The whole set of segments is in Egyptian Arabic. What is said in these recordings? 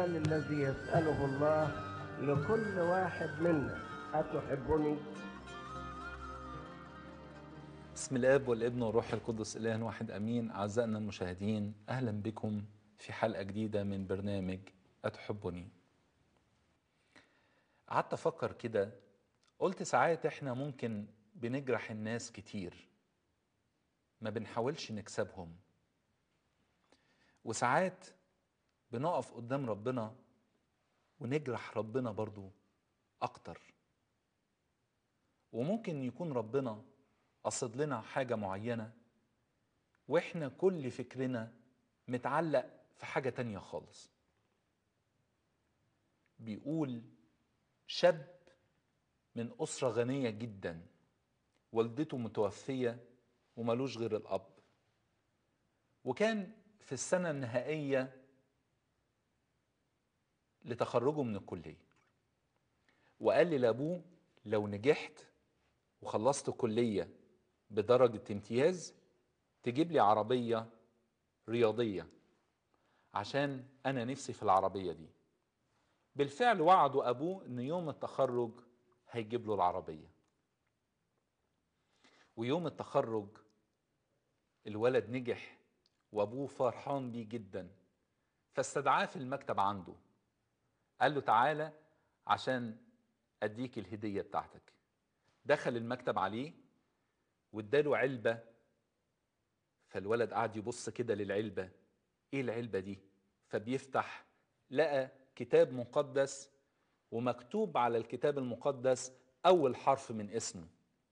السؤال الذي يسأله الله لكل واحد منا أتحبني؟ بسم الاب والابن والروح القدس اله واحد امين اعزائنا المشاهدين اهلا بكم في حلقه جديده من برنامج اتحبني قعدت افكر كده قلت ساعات احنا ممكن بنجرح الناس كتير ما بنحاولش نكسبهم وساعات بنقف قدام ربنا ونجرح ربنا برضو اكتر وممكن يكون ربنا قصد لنا حاجة معينة واحنا كل فكرنا متعلق في حاجة تانية خالص بيقول شاب من أسرة غنية جدا والدته متوفية وملوش غير الأب وكان في السنة النهائية لتخرجه من الكلية وقال لي لأبوه لو نجحت وخلصت كلية بدرجة امتياز تجيب لي عربية رياضية عشان أنا نفسي في العربية دي بالفعل وعدوا أبوه إن يوم التخرج هيجيب له العربية ويوم التخرج الولد نجح وأبوه فرحان بيه جدا فاستدعاه في المكتب عنده قال له تعالى عشان أديك الهدية بتاعتك دخل المكتب عليه واداله علبة فالولد قعد يبص كده للعلبة ايه العلبة دي فبيفتح لقى كتاب مقدس ومكتوب على الكتاب المقدس اول حرف من اسمه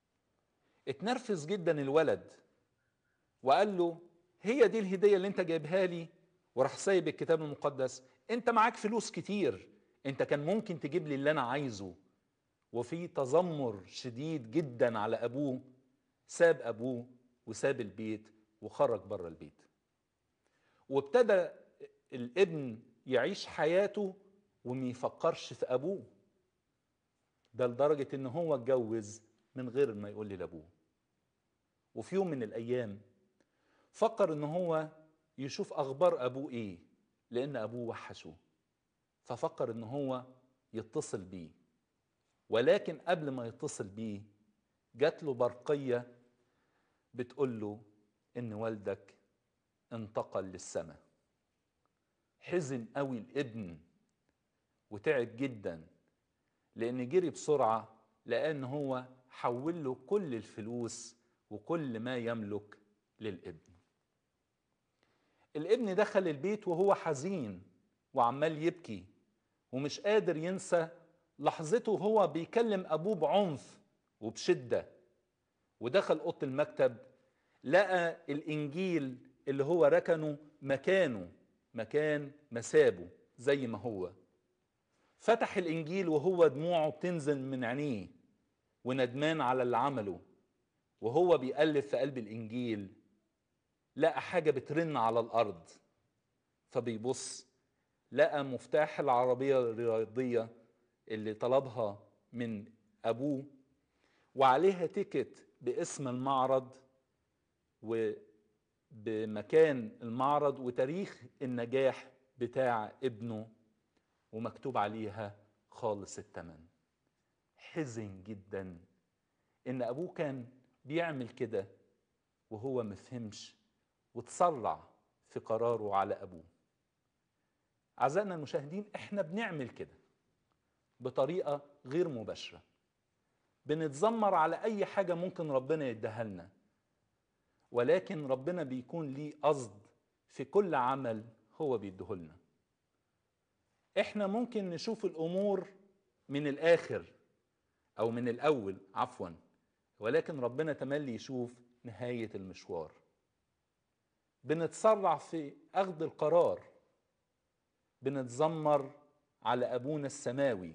اتنرفز جدا الولد وقال له هي دي الهدية اللي انت جايبها لي وراح سايب الكتاب المقدس انت معاك فلوس كتير انت كان ممكن تجيب لي اللي انا عايزه وفي تذمر شديد جدا على ابوه ساب ابوه وساب البيت وخرج بره البيت وابتدى الابن يعيش حياته وما يفكرش في ابوه ده لدرجه ان هو اتجوز من غير ما يقول لي لابوه وفي يوم من الايام فكر ان هو يشوف اخبار ابوه ايه لان ابوه وحشه ففكر ان هو يتصل بيه ولكن قبل ما يتصل بيه جات له برقية بتقول له إن والدك انتقل للسماء حزن قوي الابن وتعب جدا لأن جري بسرعة لأن هو حول له كل الفلوس وكل ما يملك للابن الابن دخل البيت وهو حزين وعمال يبكي ومش قادر ينسى لحظته هو بيكلم ابوه بعنف وبشده ودخل اوضه المكتب لقى الانجيل اللي هو ركنه مكانه مكان مسابه زي ما هو فتح الانجيل وهو دموعه بتنزل من عينيه وندمان على اللي عمله وهو بيقلب في قلب الانجيل لقى حاجه بترن على الارض فبيبص لقى مفتاح العربيه الرياضيه اللي طلبها من ابوه وعليها تيكت باسم المعرض وبمكان المعرض وتاريخ النجاح بتاع ابنه ومكتوب عليها خالص الثمن حزن جدا ان ابوه كان بيعمل كده وهو مفهمش وتسرع في قراره على ابوه اعزائنا المشاهدين احنا بنعمل كده بطريقه غير مباشره بنتذمر على اي حاجه ممكن ربنا يديها لنا ولكن ربنا بيكون ليه قصد في كل عمل هو بيديه لنا احنا ممكن نشوف الامور من الاخر او من الاول عفوا ولكن ربنا تملي يشوف نهايه المشوار بنتسرع في اخذ القرار بنتذمر على ابونا السماوي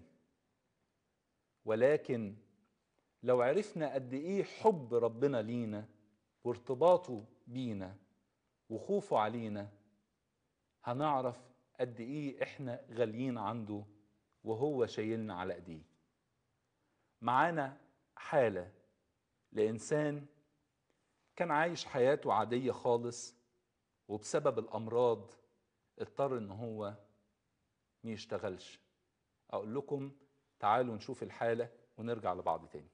ولكن لو عرفنا قد ايه حب ربنا لينا وارتباطه بينا وخوفه علينا هنعرف قد ايه احنا غاليين عنده وهو شايلنا على ايديه معانا حاله لانسان كان عايش حياته عاديه خالص وبسبب الامراض اضطر ان هو ما يشتغلش اقول لكم تعالوا نشوف الحاله ونرجع لبعض تاني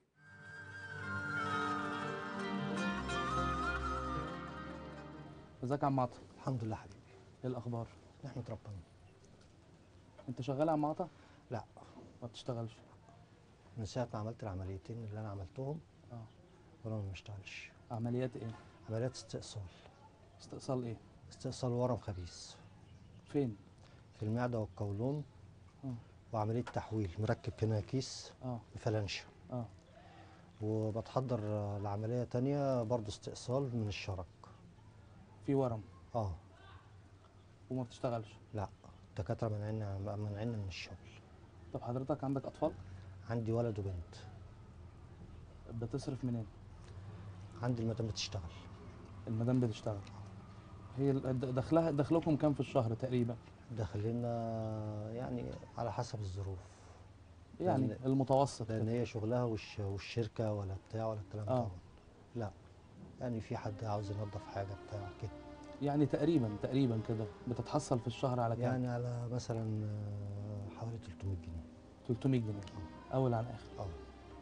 ازيك يا عم عطا الحمد لله حبيبي ايه الاخبار نحمد ربنا انت شغال يا عم عطا لا ما بتشتغلش من ساعة ما عملت العمليتين اللي أنا عملتهم اه وأنا ما بشتغلش عمليات ايه عمليات استئصال استئصال ايه استئصال ورم خبيث فين في المعدة والقولون اه وعملية تحويل مركب هنا كيس اه بفلانشة اه وبتحضر آه، لعملية تانية برضو استئصال من الشرج في ورم اه وما بتشتغلش لا الدكاترة منعنا منعنا من الشغل طب حضرتك عندك اطفال عندي ولد وبنت بتصرف منين عندي المدام بتشتغل المدام بتشتغل هي ال- د- دخلها دخلكم كام في الشهر تقريبا داخلين يعني على حسب الظروف يعني لأن- المتوسط لان كده. هي شغلها والش... والشركه ولا بتاع ولا الكلام ده آه. طبعا لا يعني في حد عاوز ينظف حاجه بتاع كده يعني تقريبا تقريبا كده بتتحصل في الشهر على كام يعني على مثلا آه، حوالي 300 جنيه 300 جنيه اول عن اخر اه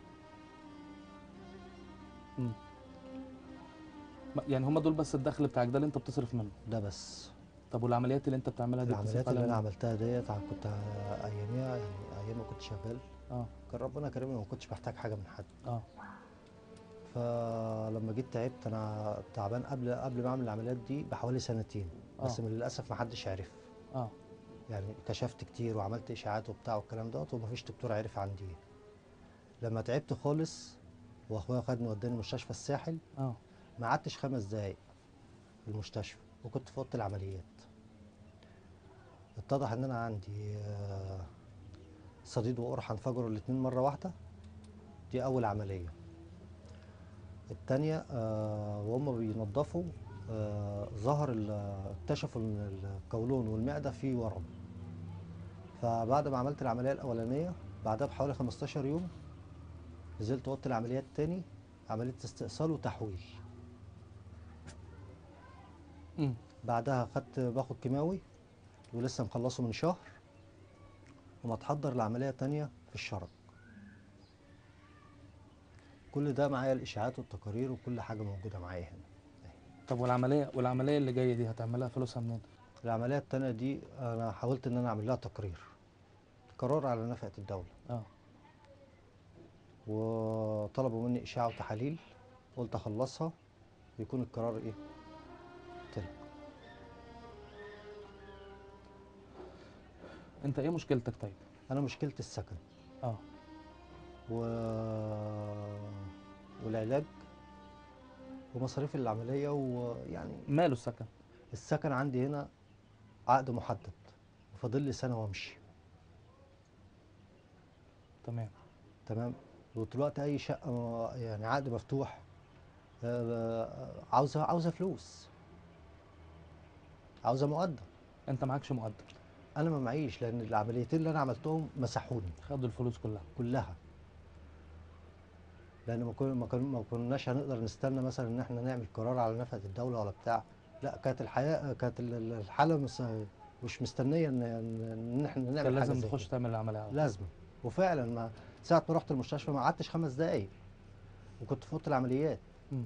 مم. ما- يعني هم دول بس الدخل بتاعك ده اللي انت بتصرف منه ده بس طب والعمليات اللي انت بتعملها دي العمليات بتصرف اللي انا عليها عملتها ديت ع- كنت ع- اياميها يعني ايام ما كنت شغال اه كان ربنا كرمني وما كنتش محتاج حاجه من حد اه فلما جيت تعبت انا تعبان قبل قبل ما اعمل العمليات دي بحوالي سنتين بس آه. من للاسف ما حدش عرف اه يعني كشفت كتير وعملت اشاعات وبتاع والكلام دوت ومفيش دكتور عرف عندي ايه لما تعبت خالص واخويا خدني وداني مستشفى الساحل اه ما قعدتش خمس دقايق في المستشفى وكنت في اوضه العمليات اتضح ان انا عندي آه، صديد وقرحه انفجروا الاتنين مره واحده دي اول عمليه التانية آه، وهم بينضفوا آه، ظهر ال- اكتشفوا ان القولون والمعده فيه ورم فبعد ما عملت العمليه الاولانيه بعدها بحوالي 15 يوم نزلت اوضه العمليات تاني عمليه استئصال وتحويل امم بعدها خدت باخد كيماوي ولسه مخلصه من شهر وما اتحضر لعملية تانية في الشرج كل ده معايا الإشاعات والتقارير وكل حاجة موجودة معايا هنا طب والعمليه والعمليه اللي جايه دي هتعملها فلوسها منين العملية التانية دي أنا حاولت إن أنا أعمل لها تقرير قرار على نفقة الدولة اه وطلبوا مني إشاعة وتحاليل قلت أخلصها يكون القرار إيه؟ طلع انت ايه مشكلتك طيب أنا مشكلة السكن اه و... والعلاج ومصاريف العملية ويعني ماله السكن السكن عندي هنا عقد محدد وفاضل لي سنة وامشي تمام تمام ودلوقتي أي شقة م- يعني عقد مفتوح آه، عاوزة عاوزة فلوس عاوزة مقدم انت معكش مقدم أنا ما معيش لأن العمليتين اللي أنا عملتهم مسحوني خدوا الفلوس كلها كلها لان ما كنا ما كن- ما كناش هنقدر نستنى مثلا ان احنا نعمل قرار على نفقه الدوله ولا بتاع لا كانت الحياه كانت ال- ال- الحاله مس- مش مستنيه ان ان إن احنا نعمل كان حاجه لازم زي تخش كده. تعمل العمليه على طول. لازم وفعلا ما ساعه ما رحت المستشفى ما قعدتش خمس دقايق وكنت في اوضه العمليات مم.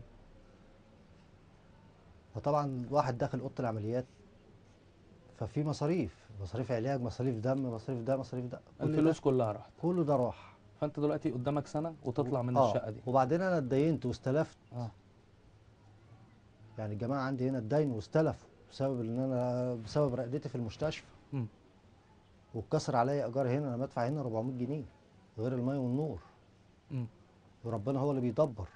فطبعا واحد داخل اوضه العمليات ففي مصاريف مصاريف علاج مصاريف دم مصاريف ده مصاريف ده كل ده الفلوس كلها راحت كله ده راح فانت دلوقتي قدامك سنه وتطلع من آه، الشقه دي وبعدين انا اتدينت واستلفت اه يعني الجماعه عندي هنا اتداينوا واستلفوا بسبب ان انا بسبب رقدتي في المستشفى مم. واتكسر عليا ايجار هنا انا بدفع هنا 400 جنيه غير المي والنور مم. وربنا هو اللي بيدبر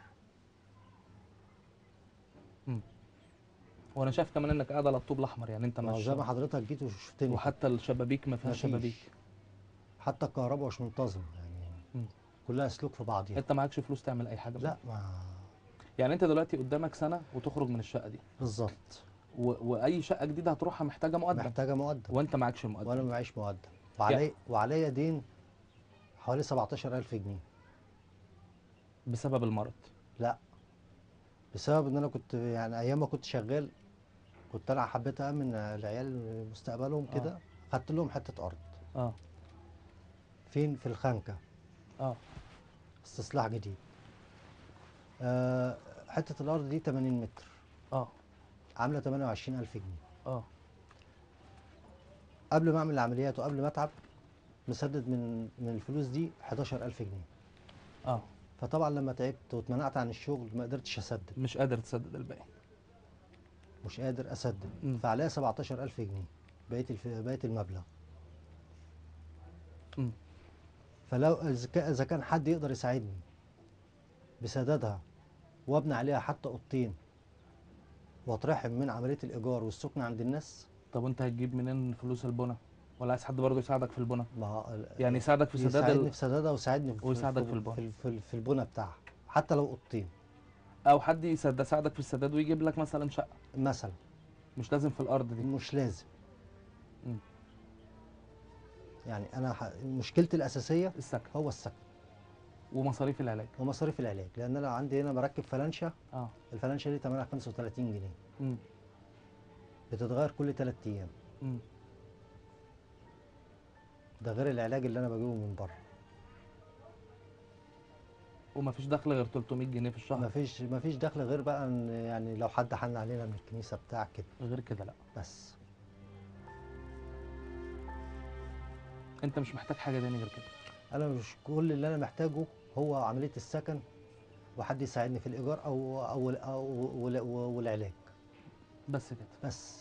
وانا شايف كمان انك قاعد على الطوب الاحمر يعني انت ما هو مش زي ما حضرتك جيت وشفتني وحتى الشبابيك ما فيهاش مفيش. شبابيك حتى الكهرباء مش منتظمه يعني مم. كلها سلوك في بعضيها انت معكش فلوس تعمل اي حاجه لا ما يعني انت دلوقتي قدامك سنه وتخرج من الشقه دي بالظبط و... واي شقه جديده هتروحها محتاجه مقدم محتاجه مقدم وانت معكش مقدم وانا ما معيش مقدم وعلي وعليا دين حوالي 17000 جنيه بسبب المرض لا بسبب ان انا كنت يعني ايام ما كنت شغال كنت انا حبيت امن العيال مستقبلهم كده خدت لهم حته ارض اه فين في الخنكه اه استصلاح جديد آه حته الارض دي 80 متر اه عامله 28000 جنيه اه قبل ما اعمل العمليات وقبل ما اتعب مسدد من من الفلوس دي 11000 جنيه اه فطبعا لما تعبت واتمنعت عن الشغل ما قدرتش اسدد مش قادر تسدد الباقي مش قادر اسدد مم. فعليا 17000 جنيه بقيه الف... بقيه المبلغ مم. فلو اذا كا- إذا كان حد يقدر يساعدني بسدادها وابني عليها حتى اوضتين واترحم من عمليه الايجار والسكن عند الناس طب وانت هتجيب منين فلوس البنا ولا عايز حد برضه يساعدك في البنا ما يعني يساعدك في سداد يساعدني ال... في سدادها ويساعدني في ويساعدك في في, البنى. في, في, في البنى بتاعها حتى لو اوضتين او حد يسد يساعدك في السداد ويجيب لك مثلا شقه مثلا مش لازم في الارض دي مش لازم مم. يعني انا ح... مشكلتي الاساسيه السكن هو السكن ومصاريف العلاج ومصاريف العلاج لان انا عندي هنا بركب فلانشه اه الفلانشه دي ثمنها 35 جنيه امم بتتغير كل 3 ايام امم ده غير العلاج اللي انا بجيبه من بره ومفيش دخل غير 300 جنيه في الشهر مفيش مفيش دخل غير بقى ان يعني لو حد حن علينا من الكنيسه بتاع كده غير كده لا بس انت مش محتاج حاجه تاني غير كده انا مش كل اللي انا محتاجه هو عمليه السكن وحد يساعدني في الايجار او او, أو وال- والعلاج بس كده بس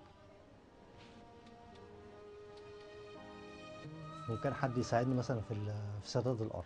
وكان حد يساعدني مثلا في ال- في سداد الارض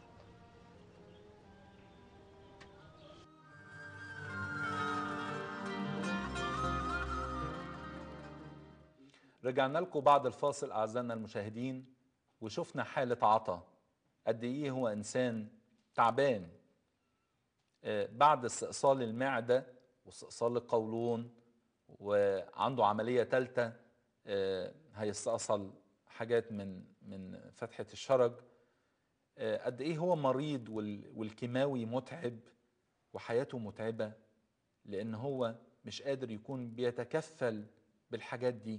رجعنا لكم بعد الفاصل أعزائنا المشاهدين وشفنا حالة عطا قد إيه هو إنسان تعبان آه، بعد استئصال المعدة واستئصال القولون وعنده عملية ثالثة هيستأصل حاجات من من فتحة الشرج آه، قد إيه هو مريض وال- والكيماوي متعب وحياته متعبة لأن هو مش قادر يكون بيتكفل بالحاجات دي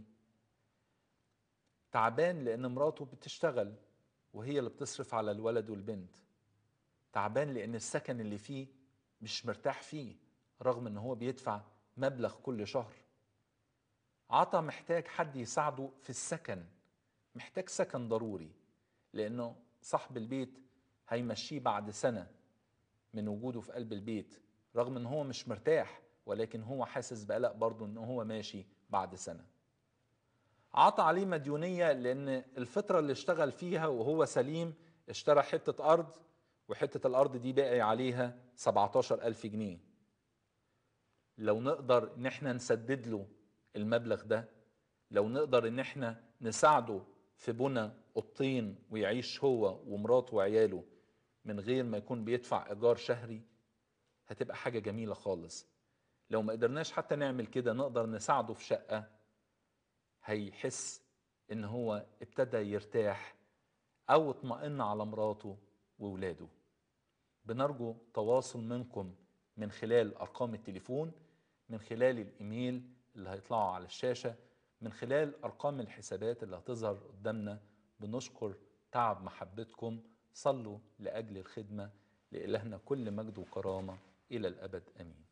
تعبان لان مراته بتشتغل وهي اللي بتصرف على الولد والبنت تعبان لان السكن اللي فيه مش مرتاح فيه رغم ان هو بيدفع مبلغ كل شهر عطا محتاج حد يساعده في السكن محتاج سكن ضروري لانه صاحب البيت هيمشيه بعد سنه من وجوده في قلب البيت رغم ان هو مش مرتاح ولكن هو حاسس بقلق برضه ان هو ماشي بعد سنه عطى عليه مديونية لأن الفترة اللي اشتغل فيها وهو سليم اشترى حتة أرض وحتة الأرض دي باقي عليها 17 ألف جنيه لو نقدر إن احنا نسدد له المبلغ ده لو نقدر إن احنا نساعده في بنى أوضتين ويعيش هو ومراته وعياله من غير ما يكون بيدفع إيجار شهري هتبقى حاجة جميلة خالص لو ما قدرناش حتى نعمل كده نقدر نساعده في شقة هيحس ان هو ابتدى يرتاح او اطمئن على مراته وولاده بنرجو تواصل منكم من خلال ارقام التليفون من خلال الايميل اللي هيطلعوا على الشاشه من خلال ارقام الحسابات اللي هتظهر قدامنا بنشكر تعب محبتكم صلوا لاجل الخدمه لالهنا كل مجد وكرامه الى الابد امين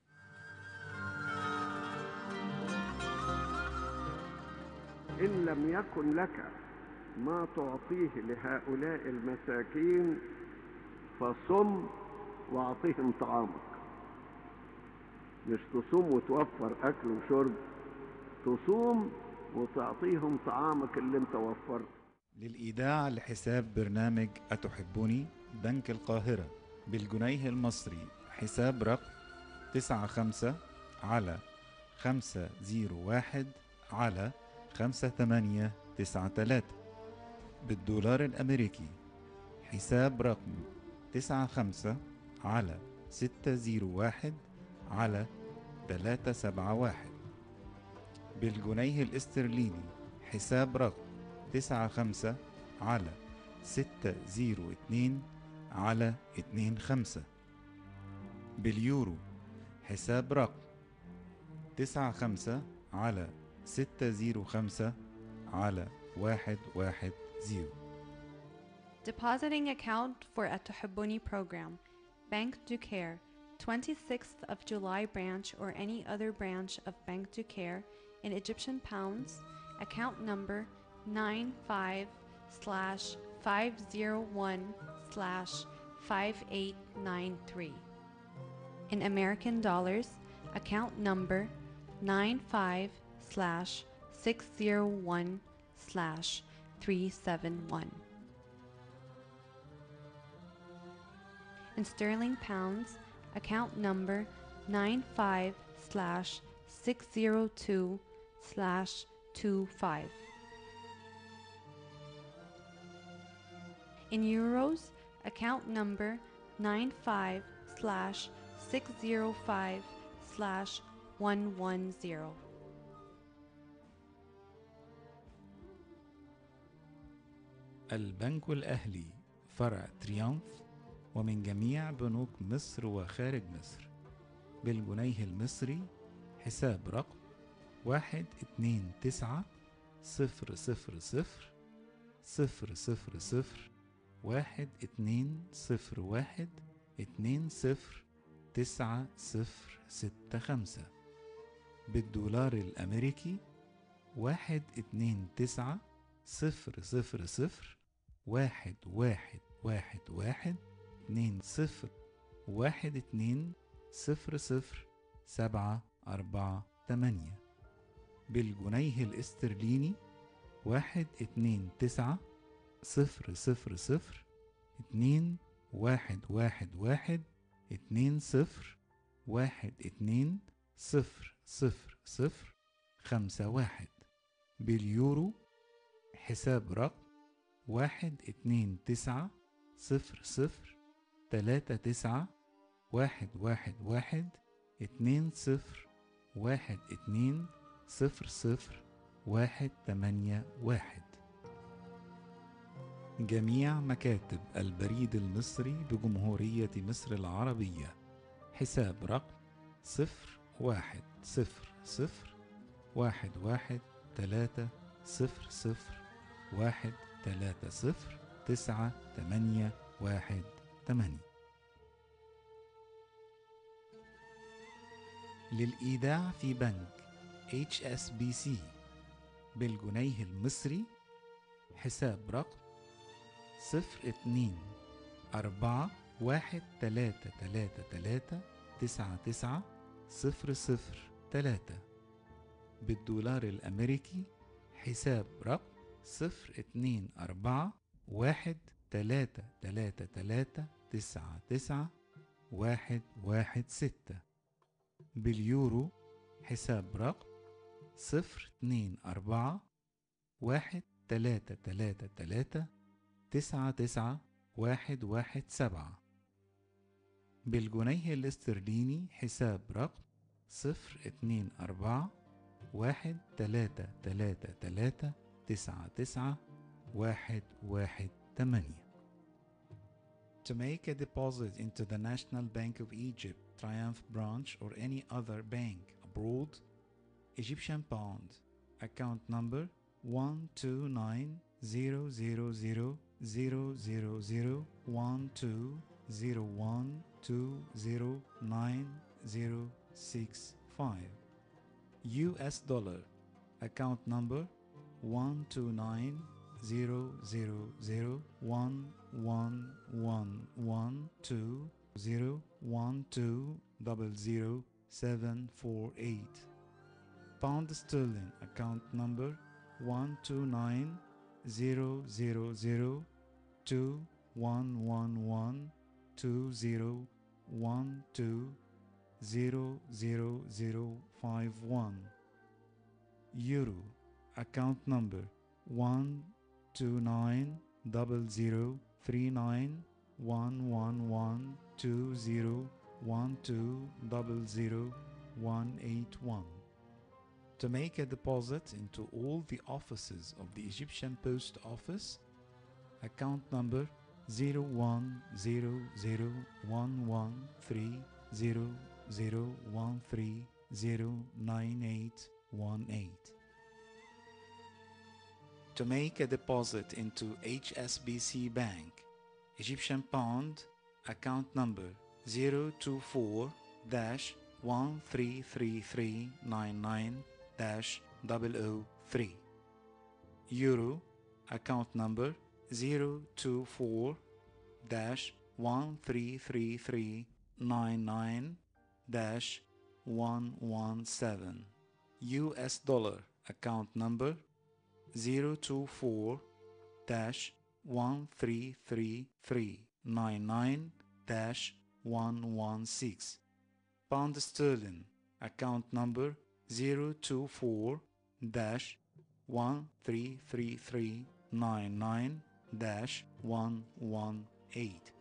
إن لم يكن لك ما تعطيه لهؤلاء المساكين فصم واعطيهم طعامك مش تصوم وتوفر أكل وشرب تصوم وتعطيهم طعامك اللي انت وفرته للإيداع لحساب برنامج أتحبني بنك القاهرة بالجنيه المصري حساب رقم تسعة خمسة على خمسة زيرو واحد على خمسة تمانية تسعة تلاتة بالدولار الأمريكي حساب رقم تسعة خمسة على ستة زيرو واحد على تلاتة سبعة واحد بالجنيه الاسترليني حساب رقم تسعة خمسة على ستة زيرو اتنين على اتنين خمسة باليورو حساب رقم تسعة خمسة على ستة زيرو خمسة على واحد واحد زيرو Depositing account for a Tuhibbuni program. Bank Ducaire, 26th of July branch or any other branch of Bank Ducaire in Egyptian pounds. Account number 95 slash 501 slash 5893. In American dollars, account number 95 slash 601 slash 371. In sterling pounds, account number 95 slash 602 slash 25. In euros, account number 95 slash 605 slash 110. البنك الأهلي فرع تريومف ومن جميع بنوك مصر وخارج مصر بالجنيه المصري حساب رقم واحد اتنين تسعة صفر صفر صفر صفر صفر صفر واحد اتنين صفر واحد اتنين صفر تسعة صفر ستة خمسة بالدولار الأمريكي واحد اتنين تسعة صفر صفر صفر واحد واحد واحد واحد اتنين صفر واحد اتنين صفر صفر سبعة أربعة تمانية بالجنيه الاسترليني واحد اتنين تسعة صفر صفر صفر اتنين واحد واحد واحد اتنين صفر واحد اتنين صفر صفر صفر خمسة واحد باليورو حساب رقم واحد اتنين تسعة صفر صفر تلاتة تسعة واحد واحد واحد اتنين صفر واحد اتنين صفر صفر واحد تمانية واحد جميع مكاتب البريد المصري بجمهورية مصر العربية حساب رقم صفر واحد صفر صفر واحد واحد تلاتة صفر صفر واحد تلاتة صفر تسعة تمانية واحد تمانية للإيداع في بنك HSBC بالجنيه المصري حساب رقم صفر اتنين أربعة واحد تلاتة تلاتة تلاتة تسعة تسعة صفر صفر تلاتة بالدولار الأمريكي حساب رقم صفر اتنين أربعة واحد تلاتة تلاتة تلاتة تسعة تسعة واحد واحد ستة باليورو حساب رقم صفر اتنين أربعة واحد تلاتة تلاتة تلاتة تسعة تسعة واحد واحد سبعة بالجنيه الاسترليني حساب رقم صفر اتنين أربعة واحد تلاتة تلاتة تلاتة تسعة تسعة واحد واحد تمانية To make a deposit into the National Bank of Egypt, Triumph branch or any other bank abroad, Egyptian pound, account number 12900001201209065. US dollar, account number 12900111201200748 Pound sterling account number 129002112000051 Euro account number 1290039112012000181 to make a deposit into all the offices of the Egyptian Post Office, account number 01001130001818. to make a deposit into HSBC Bank, Egyptian Pound, account number 024 133399 003. Euro, account number 024 133399 117. US dollar, account number 024 133399 116. Pound sterling, account number 024 133399 118.